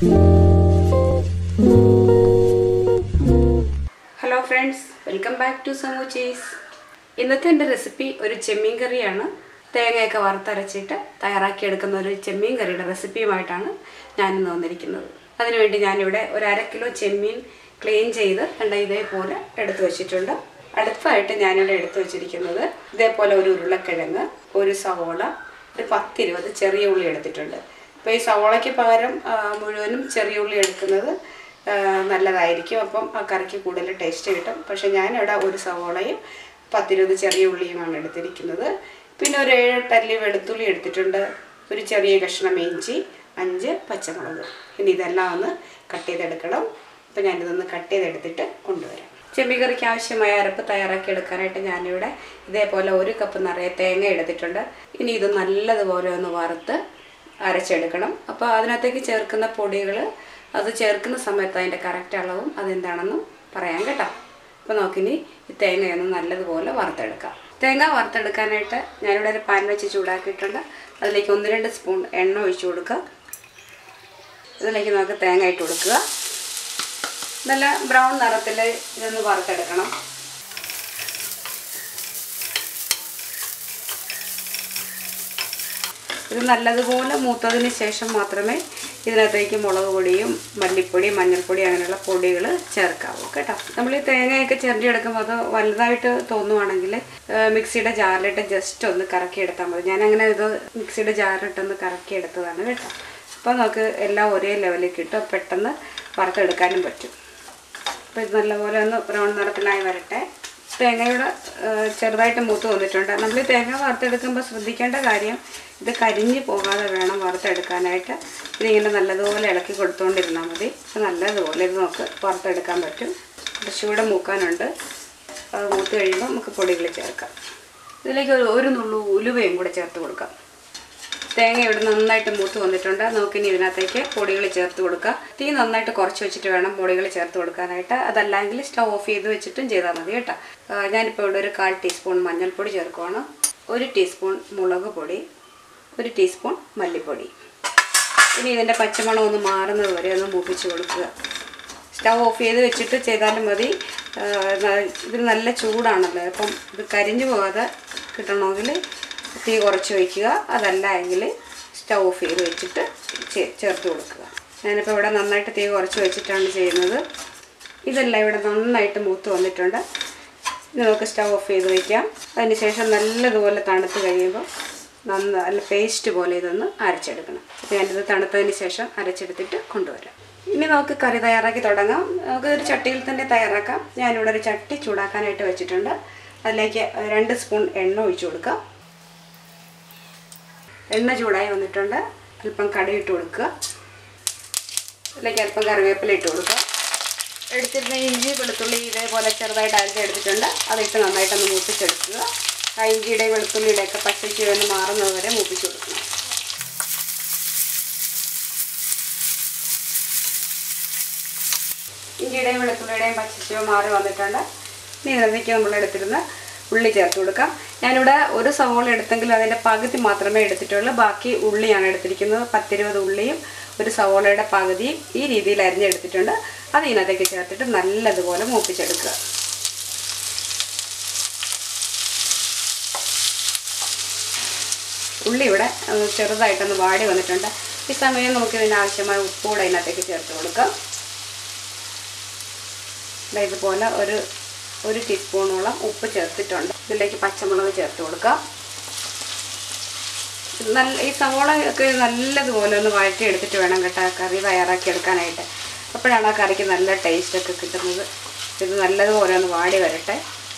hello friends welcome back to സമു ചീസ് ഇന്നത്തെ എൻ്റെ റെസിപ്പി ഒരു ചെമ്മീൻ കറിയാണ് തേങ്ങയൊക്കെ വറുത്തരച്ചിട്ട് തയ്യാറാക്കിയെടുക്കുന്ന ഒരു ചെമ്മീൻ കറിയുടെ റെസിപ്പിയുമായിട്ടാണ് ഞാനിന്ന് വന്നിരിക്കുന്നത് അതിനുവേണ്ടി ഞാനിവിടെ ഒരു അര കിലോ ചെമ്മീൻ ക്ലീൻ ചെയ്ത് കണ്ട ഇതേപോലെ എടുത്തു വെച്ചിട്ടുണ്ട് അടുപ്പായിട്ട് ഞാനിവിടെ എടുത്തു വെച്ചിരിക്കുന്നത് ഇതേപോലെ ഒരു ഉരുളക്കിഴങ്ങ് ഒരു സവോള ഒരു പത്തിരുപത് ചെറിയ ഉള്ളി എടുത്തിട്ടുണ്ട് അപ്പോൾ ഈ സവോളയ്ക്ക് പകരം ആ, മുഴുവനും ചെറിയ ഉള്ളി എടുക്കുന്നത് ആ, നല്ലതായിരിക്കും അപ്പം ആ കറിക്ക് കൂടുതൽ ടേസ്റ്റ് കിട്ടും പക്ഷെ ഞാനിവിടെ ഒരു സവോളയും പത്തിരുപത് ചെറിയ ഉള്ളിയുമാണ് എടുത്തിരിക്കുന്നത് പിന്നെ ഒരു ഏഴെട്ട് അല്ലി വെളുത്തുള്ളി എടുത്തിട്ടുണ്ട് ഒരു ചെറിയ കഷ്ണം ഇഞ്ചി അഞ്ച് പച്ചമുളക് ഇനി ഇതെല്ലാം ഒന്ന് കട്ട് ചെയ്തെടുക്കണം അപ്പം ഞാനിതൊന്ന് കട്ട് ചെയ്തെടുത്തിട്ട് കൊണ്ടുവരാം ചെമ്മീൻ കറിക്ക് ആവശ്യമായ അരപ്പ് തയ്യാറാക്കി എടുക്കാനായിട്ട് ഞാനിവിടെ ഇതേപോലെ ഒരു കപ്പ് നിറയെ തേങ്ങ എടുത്തിട്ടുണ്ട് ഇനി ഇത് നല്ലതുപോലെ ഒന്ന് വറുത്ത് അരച്ചെടുക്കണം അപ്പോൾ അതിനകത്തേക്ക് ചേർക്കുന്ന പൊടികൾ അത് ചേർക്കുന്ന സമയത്ത് അതിൻ്റെ കറക്റ്റ് അളവും അതെന്താണെന്നും പറയാം കേട്ടോ അപ്പോൾ നമുക്കിനി ഈ തേങ്ങയൊന്ന് നല്ലതുപോലെ വറുത്തെടുക്കാം തേങ്ങ വറുത്തെടുക്കാനായിട്ട് ഞാനിവിടെ ഒരു പാൻ വെച്ച് ചൂടാക്കിയിട്ടുണ്ട് അതിലേക്ക് ഒന്ന് രണ്ട് സ്പൂൺ എണ്ണ ഒഴിച്ചു കൊടുക്കുക ഇതിലേക്ക് നമുക്ക് തേങ്ങ ഇട്ട് കൊടുക്കുക നല്ല ബ്രൗൺ നിറത്തിൽ ഇതൊന്ന് വറുത്തെടുക്കണം ഇത് നല്ലതുപോലെ മൂത്തതിന് ശേഷം മാത്രമേ ഇതിനകത്തേക്ക് മുളക് പൊടിയും മല്ലിപ്പൊടി മഞ്ഞൾപ്പൊടി അങ്ങനെയുള്ള പൊടികൾ ചേർക്കാവൂ കേട്ടോ നമ്മൾ ഈ തേങ്ങയൊക്കെ ചിരണ്ടിയെടുക്കുമ്പോൾ അത് വലുതായിട്ട് തോന്നുവാണെങ്കിൽ മിക്സിയുടെ ജാറിലിട്ട് ജസ്റ്റ് ഒന്ന് കറക്കിയെടുത്താൽ മതി ഞാൻ അങ്ങനെ ഇത് മിക്സിയുടെ ജാറിലിട്ടൊന്ന് കറക്കിയെടുത്തതാണ് കേട്ടോ അപ്പോൾ നമുക്ക് എല്ലാം ഒരേ ലെവലിൽ കിട്ടും പെട്ടെന്ന് വറുത്തെടുക്കാനും പറ്റും അപ്പോൾ ഇത് നല്ലപോലെ ഒന്ന് ബ്രൗൺ നിറത്തിലായി വരട്ടെ തേങ്ങയുടെ ആ, ചെറുതായിട്ട് മൂത്ത് വന്നിട്ടുണ്ട് നമ്മൾ ഈ തേങ്ങ വറുത്തെടുക്കുമ്പോൾ ശ്രദ്ധിക്കേണ്ട കാര്യം ഇത് കരിഞ്ഞ് പോകാതെ വേണം വറുത്തെടുക്കാനായിട്ട് ഇതിങ്ങനെ നല്ലതുപോലെ ഇളക്കി കൊടുത്തുകൊണ്ടിരുന്നാൽ മതി അപ്പോൾ നല്ലതുപോലെ ഇത് നമുക്ക് വറുത്തെടുക്കാൻ പറ്റും കുറച്ചുകൂടെ മൂക്കാനുണ്ട് അത് മൂത്ത് കഴിയുമ്പോൾ നമുക്ക് പൊടികൾ ചേർക്കാം ഇതിലേക്ക് ഒരു ഒരു നുള്ളു ഉലുവയും കൂടെ ചേർത്ത് കൊടുക്കാം തേങ്ങ ഇവിടെ നന്നായിട്ട് മൂത്ത് വന്നിട്ടുണ്ട് നമുക്കിനി ഇതിനകത്തേക്ക് പൊടികൾ ചേർത്ത് കൊടുക്കുക തീ നന്നായിട്ട് കുറച്ച് വെച്ചിട്ട് വേണം പൊടികൾ ചേർത്ത് കൊടുക്കാനായിട്ട് അതല്ലെങ്കിൽ സ്റ്റവ് ഓഫ് ചെയ്ത് വെച്ചിട്ടും ചെയ്താൽ മതി കേട്ടോ ആ, ഞാനിപ്പോൾ ഇവിടെ ഒരു കാൽ ടീസ്പൂൺ മഞ്ഞൾപ്പൊടി ചേർക്കുവാണ് ഒരു ടീസ്പൂൺ മുളക് പൊടി ഒരു ടീസ്പൂൺ മല്ലിപ്പൊടി ഇനി ഇതിൻ്റെ പച്ചമണം ഒന്ന് മാറുന്നത് വരെ ഒന്ന് മൂപ്പിച്ച് കൊടുക്കുക സ്റ്റവ് ഓഫ് ചെയ്ത് വെച്ചിട്ട് ചെയ്താലും മതി ആ, ന- ഇതിന് നല്ല ചൂടാണല്ലോ അപ്പം ഇത് കരിഞ്ഞു പോകാതെ കിട്ടണമെങ്കിൽ തീ കുറച്ച് വയ്ക്കുക അതല്ല എങ്കിൽ സ്റ്റവ് ഓഫ് ചെയ്ത് വെച്ചിട്ട് ചേ- ചേർത്ത് കൊടുക്കുക ഞാനിപ്പോൾ ഇവിടെ നന്നായിട്ട് തീ കുറച്ച് വെച്ചിട്ടാണ് ചെയ്യുന്നത് ഇതെല്ലാം ഇവിടെ നന്നായിട്ട് മൂത്ത് വന്നിട്ടുണ്ട് ഇനി നമുക്ക് സ്റ്റവ് ഓഫ് ചെയ്ത് വയ്ക്കാം അതിന് ശേഷം നല്ലതുപോലെ തണുത്ത് കഴിയുമ്പോൾ നന്ന നല്ല പേസ്റ്റ് പോലെ ഇതൊന്ന് അരച്ചെടുക്കണം അപ്പോൾ ഞാനിത് തണുത്തതിന് ശേഷം അരച്ചെടുത്തിട്ട് കൊണ്ടുവരാം ഇനി നമുക്ക് കറി തയ്യാറാക്കി തുടങ്ങാം നമുക്ക് ഒരു ചട്ടിയിൽ തന്നെ തയ്യാറാക്കാം ഞാനിവിടെ ഒരു ചട്ടി ചൂടാക്കാനായിട്ട് വെച്ചിട്ടുണ്ട് അതിലേക്ക് രണ്ട് സ്പൂൺ എണ്ണ ഒഴിച്ചു കൊടുക്കാം എണ്ണ ചൂടായി വന്നിട്ടുണ്ട് അല്പം കടുക് ഇട്ട് കൊടുക്കുക അതിലേക്ക് അല്പം കറിവേപ്പില ഇട്ട് കൊടുക്കുക എടുത്തിരുന്ന ഇഞ്ചി വെളുത്തുള്ളി ഇതേപോലെ ചെറുതായിട്ട് അരച്ചെടുത്തിട്ടുണ്ട് അതിട്ട് നന്നായിട്ടൊന്ന് മൂപ്പിച്ചെടുക്കുക ആ ഇഞ്ചിയുടെയും വെളുത്തുള്ളിയുടെ ഒക്കെ പച്ചയ്ക്ക് ഒന്ന് മാറുന്നത് വരെ മൂപ്പിച്ച് കൊടുക്കണം ഇഞ്ചിയുടെയും വെളുത്തുള്ളിയുടെയും പച്ചച്ചോ മാറി വന്നിട്ടുണ്ട് ഇനി ഇതിലേക്ക് നമ്മൾ എടുത്തിരുന്ന ഉള്ളി ചേർത്ത് കൊടുക്കാം ഞാനിവിടെ ഒരു സവോള എടുത്തെങ്കിൽ അതിൻ്റെ പകുതി മാത്രമേ എടുത്തിട്ടുള്ളൂ ബാക്കി ഉള്ളിയാണ് എടുത്തിരിക്കുന്നത് പത്തിരുപത് ഉള്ളിയും ഒരു സവോളയുടെ പകുതിയും ഈ രീതിയിൽ അരിഞ്ഞെടുത്തിട്ടുണ്ട് അത് ഇതിനകത്തേക്ക് ചേർത്തിട്ട് നല്ലതുപോലെ മൂപ്പിച്ചെടുക്കുക ഉള്ളി ഇവിടെ ഒന്ന് ചെറുതായിട്ടൊന്ന് വാടി വന്നിട്ടുണ്ട് ഈ സമയം നമുക്ക് ഇതിന് ആവശ്യമായ ഉപ്പ് കൂടെ ഇതിനകത്തേക്ക് ചേർത്ത് കൊടുക്കാം ദാ ഇതുപോലെ ഒരു ഒരു ടീസ്പൂണോളം ഉപ്പ് ചേർത്തിട്ടുണ്ട് ഇതിലേക്ക് പച്ചമുളക് ചേർത്ത് കൊടുക്കാം നല്ല ഈ സവോള ഒക്കെ നല്ലതുപോലെ ഒന്ന് വഴറ്റി എടുത്തിട്ട് വേണം കേട്ടോ കറി തയ്യാറാക്കി എടുക്കാനായിട്ട് അപ്പോഴാണ് ആ കറിക്ക് നല്ല ടേസ്റ്റ് ഒക്കെ കിട്ടുന്നത് ഇത് നല്ലതുപോലെ ഒന്ന് വാടി വരട്ടെ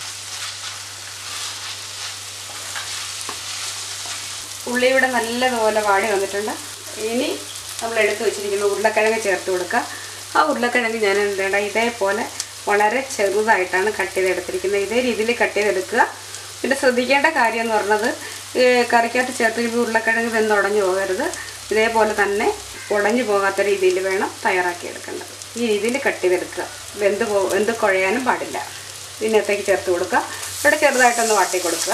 ഉള്ളി ഇവിടെ നല്ലതുപോലെ വാടി വന്നിട്ടുണ്ട് ഇനി നമ്മൾ എടുത്ത് വെച്ചിരിക്കുന്ന ഉരുളക്കിഴങ്ങ് ചേർത്ത് കൊടുക്കുക ആ ഉരുളക്കിഴങ്ങ് ഞാൻ എന്താണ് ഇതേപോലെ വളരെ ചെറുതായിട്ടാണ് കട്ട് ചെയ്തെടുത്തിരിക്കുന്നത് ഇതേ രീതിയിൽ കട്ട് ചെയ്തെടുക്കുക പിന്നെ ശ്രദ്ധിക്കേണ്ട കാര്യം എന്ന് പറഞ്ഞത് ഈ കറിക്കകത്ത് ചേർത്തിരിക്കുന്ന ഉരുളക്കിഴങ്ങ് വെന്ത് ഉടഞ്ഞു പോകരുത് ഇതേപോലെ തന്നെ ഉടഞ്ഞു പോകാത്ത രീതിയിൽ വേണം തയ്യാറാക്കിയെടുക്കേണ്ടത് ഈ രീതിയിൽ കട്ട് ചെയ്തെടുക്കുക വെന്ത് പോ വെന്ത് കുഴയാനും പാടില്ല ഇതിനകത്തേക്ക് ചേർത്ത് കൊടുക്കുക ഇവിടെ ചെറുതായിട്ടൊന്ന് വാട്ടി കൊടുക്കുക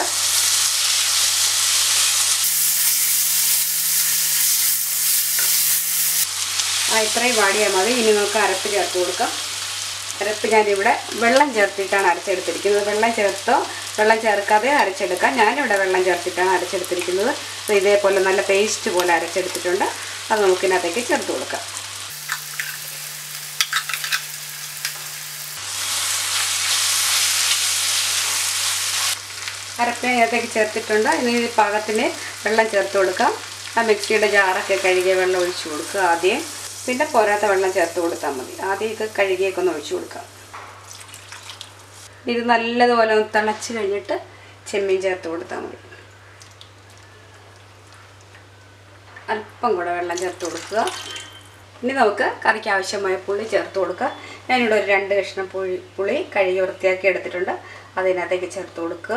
ആ ഇത്രയും വാടിയാൽ മതി ഇനി നമുക്ക് അരപ്പ് ചേർത്ത് കൊടുക്കാം അരപ്പ് ഞാനിവിടെ വെള്ളം ചേർത്തിട്ടാണ് അരച്ചെടുത്തിരിക്കുന്നത് വെള്ളം ചേർത്തോ വെള്ളം ചേർക്കാതെ അരച്ചെടുക്കാം ഞാനിവിടെ വെള്ളം ചേർത്തിട്ടാണ് അരച്ചെടുത്തിരിക്കുന്നത് അപ്പോൾ ഇതേപോലെ നല്ല പേസ്റ്റ് പോലെ അരച്ചെടുത്തിട്ടുണ്ട് അത് നമുക്കിതിനകത്തേക്ക് ചേർത്ത് കൊടുക്കാം അരപ്പ് ഇതിനകത്തേക്ക് ചേർത്തിട്ടുണ്ട് ഇനി ഈ പാകത്തിന് വെള്ളം ചേർത്ത് കൊടുക്കാം ആ മിക്സിയുടെ ജാറൊക്കെ കഴുകിയ വെള്ളം ഒഴിച്ചു കൊടുക്കുക ആദ്യം പിന്നെ പോരാത്ത വെള്ളം ചേർത്ത് കൊടുത്താൽ മതി ആദ്യം ഇത് കഴുകിയൊക്കെ ഒന്ന് ഒഴിച്ചു കൊടുക്കാം ഇത് നല്ലതുപോലെ ഒന്ന് തിളച്ച് കഴിഞ്ഞിട്ട് ചെമ്മീൻ ചേർത്ത് കൊടുത്താൽ മതി അല്പം കൂടെ വെള്ളം ചേർത്ത് കൊടുക്കുക ഇനി നമുക്ക് കറിക്ക് ആവശ്യമായ പുളി ചേർത്ത് കൊടുക്കുക ഞാനിവിടെ ഒരു രണ്ട് കഷ്ണം പുളി പുളി കഴുകി വൃത്തിയാക്കി എടുത്തിട്ടുണ്ട് അതിനകത്തേക്ക് ചേർത്ത് കൊടുക്കുക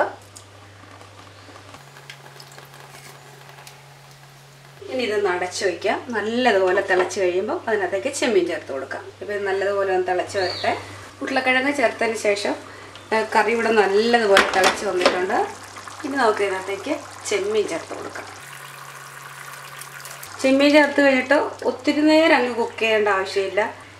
ഇനി ഇതൊന്ന് അടച്ചു വയ്ക്കാം നല്ലതുപോലെ തിളച്ച് കഴിയുമ്പോൾ അതിനകത്തേക്ക് ചെമ്മീൻ ചേർത്ത് കൊടുക്കാം ഇപ്പോൾ ഇത് നല്ലതുപോലെ ഒന്ന് തിളച്ച് വരട്ടെ ഉരുളക്കിഴങ്ങ് ചേർത്തതിന് ശേഷം ആ, കറി ഇവിടെ നല്ലതുപോലെ തിളച്ച് വന്നിട്ടുണ്ട് ഇനി നമുക്ക് ഇതിനകത്തേക്ക് ചെമ്മീൻ ചേർത്ത് കൊടുക്കാം ചെമ്മീൻ ചേർത്ത് കഴിഞ്ഞിട്ട് ഒത്തിരി നേരം അങ്ങ് കുക്ക് ചെയ്യേണ്ട ആവശ്യമില്ല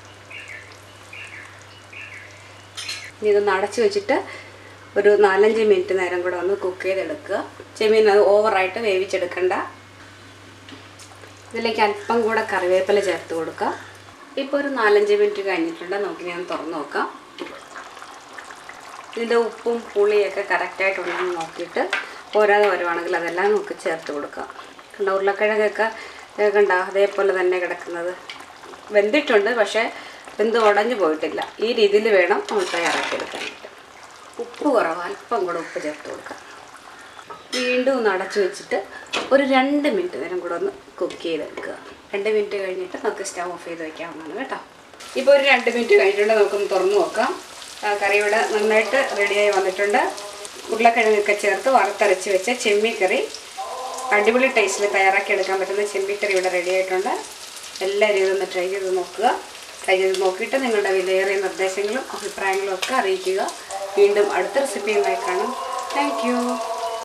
ഇനി ഇതൊന്ന് അടച്ചു വെച്ചിട്ട് ഒരു നാലഞ്ച് മിനിറ്റ് നേരം കൂടെ ഒന്ന് കുക്ക് ചെയ്തെടുക്കുക ചെമ്മീൻ അത് ഓവറായിട്ട് വേവിച്ചെടുക്കണ്ട ഇതിലേക്ക് അല്പം കൂടെ കറിവേപ്പില ചേർത്ത് കൊടുക്കുക ഇപ്പോൾ ഒരു നാലഞ്ച് മിനിറ്റ് കഴിഞ്ഞിട്ടുണ്ട് നമുക്ക് ഞാൻ തുറന്ന് നോക്കാം ഇതിൻ്റെ ഉപ്പും പുളിയൊക്കെ കറക്റ്റായിട്ടുണ്ടെന്ന് നോക്കിയിട്ട് പോരാതെ വരുവാണെങ്കിൽ അതെല്ലാം നമുക്ക് ചേർത്ത് കൊടുക്കാം കണ്ട ഉരുളക്കിഴങ്ങൊക്കെ ഏ, കണ്ട അതേപോലെ തന്നെ കിടക്കുന്നത് വെന്തിട്ടുണ്ട് പക്ഷേ വെന്ത് ഉടഞ്ഞു പോയിട്ടില്ല ഈ രീതിയിൽ വേണം നമ്മൾ തയ്യാറാക്കിയെടുക്കാനായിട്ട് ഉപ്പ് കുറവ് അല്പം കൂടെ ഉപ്പ് ചേർത്ത് കൊടുക്കാം വീണ്ടും ഒന്ന് അടച്ചു വെച്ചിട്ട് ഒരു രണ്ട് മിനിറ്റ് നേരം കൂടെ ഒന്ന് കുക്ക് ചെയ്തെടുക്കുക രണ്ട് മിനിറ്റ് കഴിഞ്ഞിട്ട് നമുക്ക് സ്റ്റവ് ഓഫ് ചെയ്ത് വെക്കാവുന്നതാണ് കേട്ടോ ഇപ്പോൾ ഒരു രണ്ട് മിനിറ്റ് കഴിഞ്ഞിട്ടുണ്ട് നമുക്കൊന്ന് തുറന്ന് നോക്കാം ആ കറി ഇവിടെ നന്നായിട്ട് റെഡിയായി വന്നിട്ടുണ്ട് ഉരുളക്കിഴങ്ങൊക്കെ ചേർത്ത് വറുത്തരച്ച് വെച്ച ചെമ്മീൻ കറി അടിപൊളി ടേസ്റ്റിൽ തയ്യാറാക്കി എടുക്കാൻ പറ്റുന്ന ചെമ്മീൻ കറി ഇവിടെ റെഡി ആയിട്ടുണ്ട് എല്ലാവരും ഇതൊന്ന് ട്രൈ ചെയ്ത് നോക്കുക ട്രൈ ചെയ്ത് നോക്കിയിട്ട് നിങ്ങളുടെ വിലയേറിയ നിർദ്ദേശങ്ങളും അഭിപ്രായങ്ങളും ഒക്കെ അറിയിക്കുക വീണ്ടും അടുത്ത റെസിപ്പിയുമായി കാണാം താങ്ക്